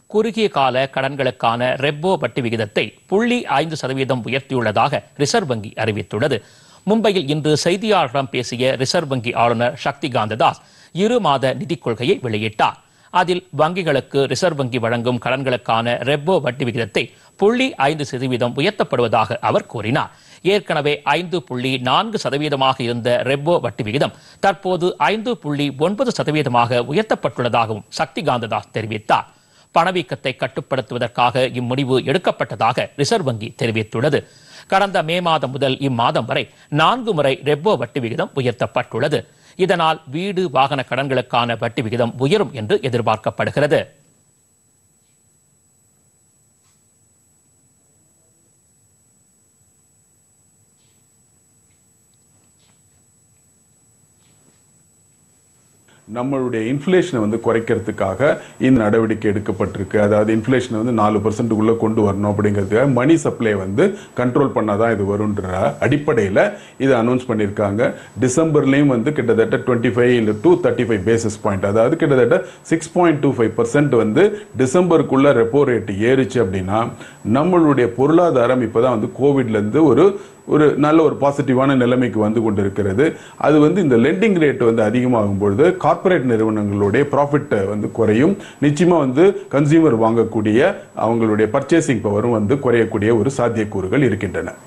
குறுகிய கால கடன்களுக்கான ரெப்போ வட்டி விகிதத்தை புள்ளி ஐந்து சதவீதம் உயர்த்தியுள்ளதாக ரிசர்வ் வங்கி அறிவித்துள்ளது மும்பையில் இன்று செய்தியாளர்களிடம் பேசிய ரிசர்வ் வங்கி ஆளுநர் சக்திகாந்த தாஸ் இரு மாத நிதிக் கொள்கையை வெளியிட்டார் அதில் வங்கிகளுக்கு ரிசர்வ் வங்கி வழங்கும் கடன்களுக்கான ரெப்போ வட்டி விகிதத்தை புள்ளி ஐந்து சதவீதம் உயர்த்தப்படுவதாக அவர் கூறினார் ஏற்கனவே ஐந்து புள்ளி நான்கு சதவீதமாக இருந்த ரெப்போ வட்டி விகிதம் தற்போது ஐந்து புள்ளி ஒன்பது சதவீதமாக உயர்த்தப்பட்டுள்ளதாகவும் சக்திகாந்த தாஸ் தெரிவித்தார் பணவீக்கத்தை கட்டுப்படுத்துவதற்காக இம்முடிவு எடுக்கப்பட்டதாக ரிசர்வ் வங்கி தெரிவித்துள்ளது கடந்த மே மாதம் முதல் இம்மாதம் வரை நான்கு முறை ரெப்போ வட்டி விகிதம் உயர்த்தப்பட்டுள்ளது இதனால் வீடு வாகன கடன்களுக்கான வட்டி விகிதம் உயரும் என்று எதிர்பார்க்கப்படுகிறது நம்மளுடைய இன்ஃப்ளேஷனை வந்து குறைக்கிறதுக்காக இந்த நடவடிக்கை எடுக்கப்பட்டிருக்கு அதாவது இன்ஃப்ளேஷனை வந்து நாலு பர்சன்ட்டுக்குள்ளே கொண்டு வரணும் அப்படிங்கிறதுக்காக மணி சப்ளை வந்து கண்ட்ரோல் பண்ணாதான் இது வருன்ற அடிப்படையில் இதை அனௌன்ஸ் பண்ணியிருக்காங்க டிசம்பர்லேயும் வந்து கிட்டத்தட்ட டுவெண்ட்டி ஃபைவ் இல்லை two thirty five basis point அதாவது கிட்டத்தட்ட six point two five percent வந்து டிசம்பருக்குள்ள ரெப்போ ரேட் ஏறிச்சு அப்படின்னா நம்மளுடைய பொருளாதாரம் இப்போ தான் வந்து கோவிட்லேருந்து ஒரு ஒரு நல்ல ஒரு பாசிட்டிவான நிலைமைக்கு வந்து கொண்டிருக்கிறது அது வந்து இந்த லெண்டிங் ரேட் வந்து அதிகமாகும் பொழுது கார்ப்பரேட் நிறுவனங்களுடைய ப்ராஃபிட் வந்து குறையும் நிச்சயமா வந்து கன்சியூமர் வாங்கக்கூடிய அவங்களுடைய பர்ச்சேசிங் பவரும் வந்து குறையக்கூடிய ஒரு சாத்தியக்கூறுகள் இருக்கின்றன